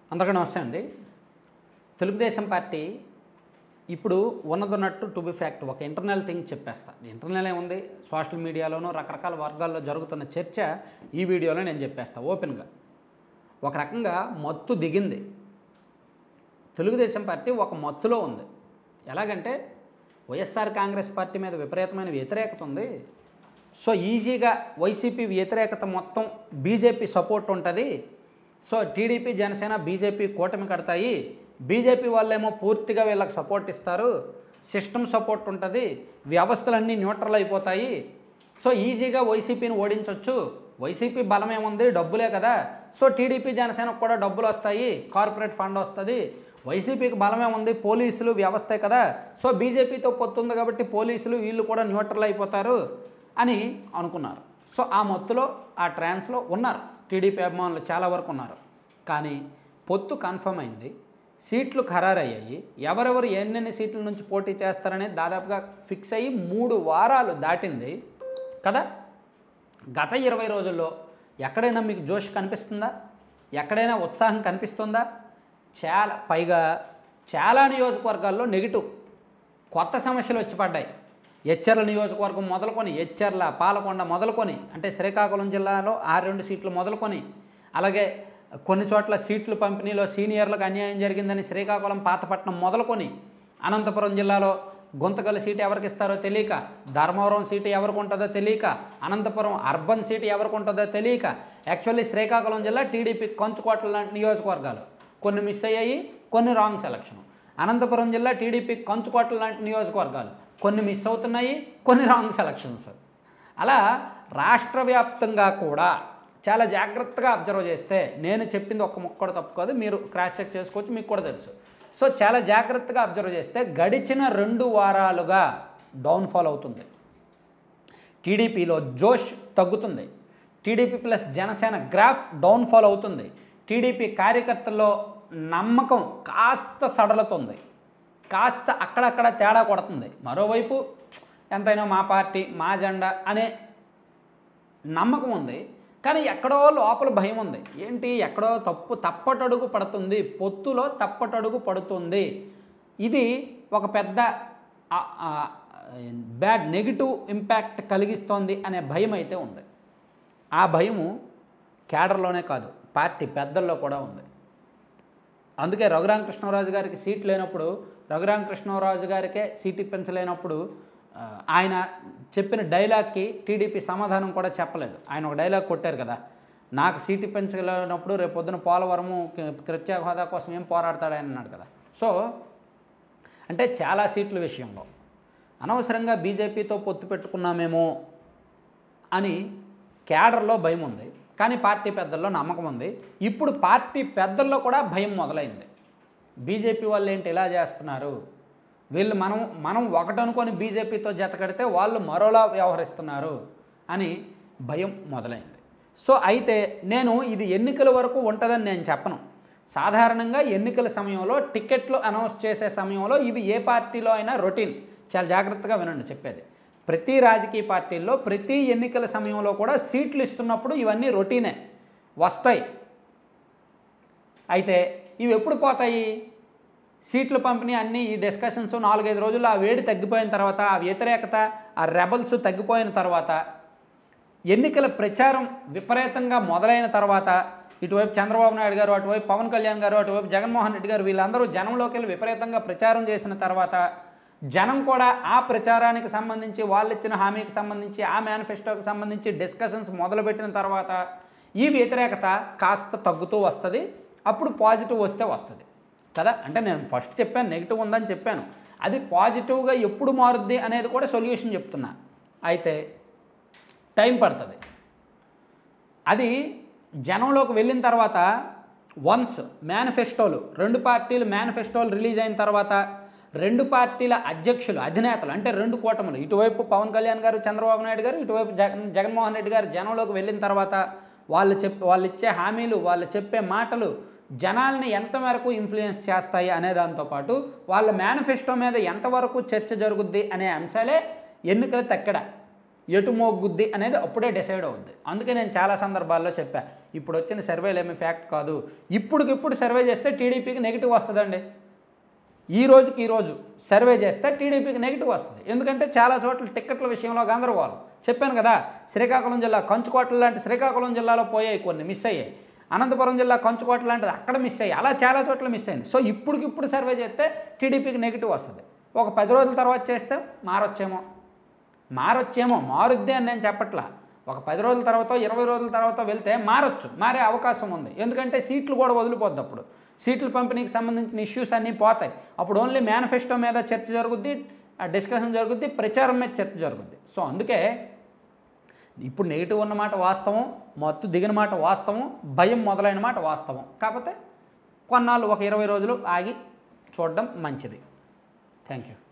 అందరికీ నమస్తే అండి తెలుగుదేశం పార్టీ ఇప్పుడు ఉన్నదన్నట్టు టు బి ఫ్యాక్ట్ ఒక ఇంటర్నల్ థింగ్ చెప్పేస్తా ఇంటర్నల్ ఏముంది సోషల్ మీడియాలోనూ రకరకాల వర్గాల్లో జరుగుతున్న చర్చ ఈ వీడియోలో నేను చెప్పేస్తా ఓపెన్గా ఒక రకంగా మత్తు దిగింది తెలుగుదేశం పార్టీ ఒక మత్తులో ఉంది ఎలాగంటే వైఎస్ఆర్ కాంగ్రెస్ పార్టీ మీద విపరీతమైన వ్యతిరేకత ఉంది సో ఈజీగా వైసీపీ వ్యతిరేకత మొత్తం బీజేపీ సపోర్ట్ ఉంటుంది సో టీడీపీ జనసేన బీజేపీ కూటమి కడతాయి బీజేపీ వాళ్ళేమో పూర్తిగా వీళ్ళకి సపోర్ట్ ఇస్తారు సిస్టమ్ సపోర్ట్ ఉంటుంది వ్యవస్థలన్నీ న్యూట్రల్ అయిపోతాయి సో ఈజీగా వైసీపీని ఓడించవచ్చు వైసీపీ బలం ఏముంది డబ్బులే కదా సో టీడీపీ జనసేనకు కూడా డబ్బులు వస్తాయి కార్పొరేట్ ఫండ్ వస్తుంది వైసీపీకి బలమే ఉంది పోలీసులు వ్యవస్థే కదా సో బీజేపీతో పొత్తుంది కాబట్టి పోలీసులు వీళ్ళు కూడా న్యూట్రల్ అయిపోతారు అని అనుకున్నారు సో ఆ మొత్తులో ఆ ట్రాన్స్లో ఉన్నారు టీడీపీ అభిమానులు చాలా వరకు ఉన్నారు కానీ పొత్తు కన్ఫర్మ్ అయింది సీట్లు ఖరారయ్యాయి ఎవరెవరు ఎన్నెన్ని సీట్ల నుంచి పోటీ చేస్తారనేది దాదాపుగా ఫిక్స్ అయ్యి మూడు వారాలు దాటింది కదా గత ఇరవై రోజుల్లో ఎక్కడైనా మీకు జోష్ కనిపిస్తుందా ఎక్కడైనా ఉత్సాహం కనిపిస్తుందా చాలా పైగా చాలా నియోజకవర్గాల్లో నెగిటివ్ కొత్త సమస్యలు వచ్చి పడ్డాయి ఎచ్చర్ల నియోజకవర్గం మొదలుకొని ఎచ్చర్ల పాలకొండ మొదలుకొని అంటే శ్రీకాకుళం జిల్లాలో ఆ రెండు సీట్లు మొదలుకొని అలాగే కొన్ని చోట్ల సీట్లు పంపిణీలో సీనియర్లకు అన్యాయం జరిగిందని శ్రీకాకుళం పాతపట్నం మొదలుకొని అనంతపురం జిల్లాలో గుంతకల్ సీటు ఎవరికి ఇస్తారో తెలియక ధర్మవరం సీటు ఎవరికి ఉంటుందో తెలియక అనంతపురం అర్బన్ సీటు ఎవరికి ఉంటుందో తెలియక యాక్చువల్లీ శ్రీకాకుళం జిల్లా టీడీపీ కంచుకోట్ల లాంటి నియోజకవర్గాలు కొన్ని మిస్ అయ్యాయి కొన్ని రాంగ్ సెలక్షన్ అనంతపురం జిల్లా టీడీపీ కంచుకోట్ల లాంటి నియోజకవర్గాలు కొన్ని మిస్ అవుతున్నాయి కొన్ని రాంగ్ సెలక్షన్స్ అలా రాష్ట్ర వ్యాప్తంగా కూడా చాలా జాగ్రత్తగా అబ్జర్వ్ చేస్తే నేను చెప్పింది ఒక్క ముక్క కూడా తప్పు కాదు మీరు క్రాస్ చెక్ చేసుకోవచ్చు మీకు కూడా తెలుసు సో చాలా జాగ్రత్తగా అబ్జర్వ్ చేస్తే గడిచిన రెండు వారాలుగా డౌన్ఫాల్ అవుతుంది టీడీపీలో జోష్ తగ్గుతుంది TDP plus Janasena graph downfall అవుతుంది టీడీపీ కార్యకర్తల్లో నమ్మకం కాస్త సడలుతుంది కాస్త అక్కడక్కడ తేడా కొడుతుంది మరోవైపు ఎంతైనా మా పార్టీ మా జెండా అనే నమ్మకం ఉంది కానీ ఎక్కడో లోపల భయం ఉంది ఏంటి ఎక్కడో తప్పు తప్పటడుగు పడుతుంది పొత్తులో తప్పటడుగు పడుతుంది ఇది ఒక పెద్ద బ్యాడ్ నెగిటివ్ ఇంపాక్ట్ కలిగిస్తోంది అనే భయం అయితే ఉంది ఆ భయము కేడర్లోనే కాదు పార్టీ పెద్దల్లో కూడా ఉంది అందుకే రఘురామకృష్ణరాజు గారికి సీట్ లేనప్పుడు రఘురామకృష్ణరాజు గారికే సీట్ ఇప్పించలేనప్పుడు ఆ, ఆయన చెప్పిన డైలాగ్కి టీడీపీ సమాధానం కూడా చెప్పలేదు ఆయన ఒక డైలాగ్ కొట్టారు కదా నాకు సీట్ ఇప్పించలేనప్పుడు రేపు పొద్దున పోలవరము కి- ప్రత్యేక హోదా కోసం ఏం పోరాడతాడని అన్నాడు కదా సో అంటే చాలా సీట్ల విషయంలో అనవసరంగా బీజేపీతో పొత్తు పెట్టుకున్నామేమో అని కేడర్లో భయం ఉంది కానీ పార్టీ పెద్దల్లో నమ్మకం ఉంది ఇప్పుడు పార్టీ పెద్దల్లో కూడా భయం మొదలైంది బీజేపీ వాళ్ళు ఏంటి ఇలా చేస్తున్నారు వీళ్ళు మనం మనం ఒకటనుకొని బీజేపీతో జత కడితే వాళ్ళు మరోలా వ్యవహరిస్తున్నారు అని భయం మొదలైంది సో అయితే నేను ఇది ఎన్నికల వరకు ఉంటుందని నేను చెప్పను సాధారణంగా ఎన్నికల సమయంలో టికెట్లు అనౌన్స్ చేసే సమయంలో ఇవి ఏ పార్టీలో అయినా రొటీన్ చాలా జాగ్రత్తగా వినండి చెప్పేది ప్రతి రాజకీయ పార్టీల్లో ప్రతి ఎన్నికల సమయంలో కూడా సీట్లు ఇస్తున్నప్పుడు ఇవన్నీ రొటీనే వస్తాయి అయితే ఇవి ఎప్పుడు పోతాయి సీట్లు పంపిణీ అన్నీ ఈ డిస్కషన్స్ నాలుగైదు రోజుల్లో ఆ వేడి తగ్గిపోయిన తర్వాత ఆ వ్యతిరేకత ఆ రెబల్స్ తగ్గిపోయిన తర్వాత ఎన్నికల ప్రచారం విపరీతంగా మొదలైన తర్వాత ఇటువైపు చంద్రబాబు నాయుడు గారు అటువైపు పవన్ కళ్యాణ్ గారు అటువైపు జగన్మోహన్ రెడ్డి గారు వీళ్ళందరూ జనంలోకి వెళ్ళి విపరీతంగా ప్రచారం చేసిన తర్వాత జనం కూడా ఆ ప్రచారానికి సంబంధించి వాళ్ళు ఇచ్చిన హామీకి సంబంధించి ఆ మేనిఫెస్టోకి సంబంధించి డిస్కషన్స్ మొదలుపెట్టిన తర్వాత ఈ వ్యతిరేకత కాస్త తగ్గుతూ వస్తుంది అప్పుడు పాజిటివ్ వస్తే వస్తుంది కదా అంటే నేను ఫస్ట్ చెప్పాను నెగిటివ్ ఉందని చెప్పాను అది పాజిటివ్గా ఎప్పుడు మారుద్ది అనేది కూడా సొల్యూషన్ చెప్తున్నా అయితే టైం పడుతుంది అది జనంలోకి వెళ్ళిన తర్వాత వన్స్ మేనిఫెస్టోలు రెండు పార్టీలు మేనిఫెస్టోలు రిలీజ్ అయిన తర్వాత రెండు పార్టీల అధ్యక్షులు అధినేతలు అంటే రెండు కూటములు ఇటువైపు పవన్ కళ్యాణ్ గారు చంద్రబాబు నాయుడు గారు ఇటువైపు జగన్ జగన్మోహన్ రెడ్డి గారు జనంలోకి వెళ్ళిన తర్వాత వాళ్ళు చెప్ వాళ్ళు ఇచ్చే హామీలు వాళ్ళు చెప్పే మాటలు జనాల్ని ఎంత మేరకు ఇన్ఫ్లుయెన్స్ చేస్తాయి అనే దాంతోపాటు వాళ్ళ మేనిఫెస్టో మీద ఎంతవరకు చర్చ జరుగుద్ది అనే అంశాలే ఎన్నికల తక్కడ ఎటు మోగుద్ది అనేది అప్పుడే డిసైడ్ అవుద్ది అందుకే నేను చాలా సందర్భాల్లో చెప్పా ఇప్పుడు వచ్చిన సర్వేలు ఏమీ ఫ్యాక్ట్ కాదు ఇప్పుడుకిప్పుడు సర్వే చేస్తే టీడీపీకి నెగిటివ్ వస్తుందండి ఈ రోజుకి ఈ రోజు సర్వే చేస్తే టీడీపీకి నెగిటివ్ వస్తుంది ఎందుకంటే చాలా చోట్ల టిక్కెట్ల విషయంలో గందరగోళం చెప్పాను కదా శ్రీకాకుళం జిల్లా కంచుకోటలు లాంటి శ్రీకాకుళం జిల్లాలో పోయాయి కొన్ని మిస్ అయ్యాయి అనంతపురం జిల్లా కంచుకోట లాంటిది అక్కడ మిస్ అయ్యాయి అలా చాలా చోట్ల మిస్ అయింది సో ఇప్పటికిప్పుడు సర్వే చేస్తే టీడీపీకి నెగిటివ్ వస్తుంది ఒక పది రోజుల తర్వాత చేస్తే మారొచ్చేమో మారొచ్చేమో మారుద్ది అని నేను చెప్పట్లా ఒక పది రోజుల తర్వాత ఇరవై రోజుల తర్వాత వెళ్తే మారొచ్చు మారే అవకాశం ఉంది ఎందుకంటే సీట్లు కూడా వదిలిపోద్ది అప్పుడు సీట్ల పంపిణీకి సంబంధించిన ఇష్యూస్ అన్నీ పోతాయి అప్పుడు ఓన్లీ మేనిఫెస్టో మీద చర్చ జరుగుద్ది డిస్కషన్ జరుగుద్ది ప్రచారం మీద చర్చ జరుగుద్ది సో అందుకే ఇప్పుడు నెగిటివ్ ఉన్నమాట వాస్తవం మత్తు దిగిన మాట వాస్తవం భయం మొదలైన మాట వాస్తవం కాకపోతే కొన్నాళ్ళు ఒక ఇరవై రోజులు ఆగి చూడడం మంచిది థ్యాంక్ యూ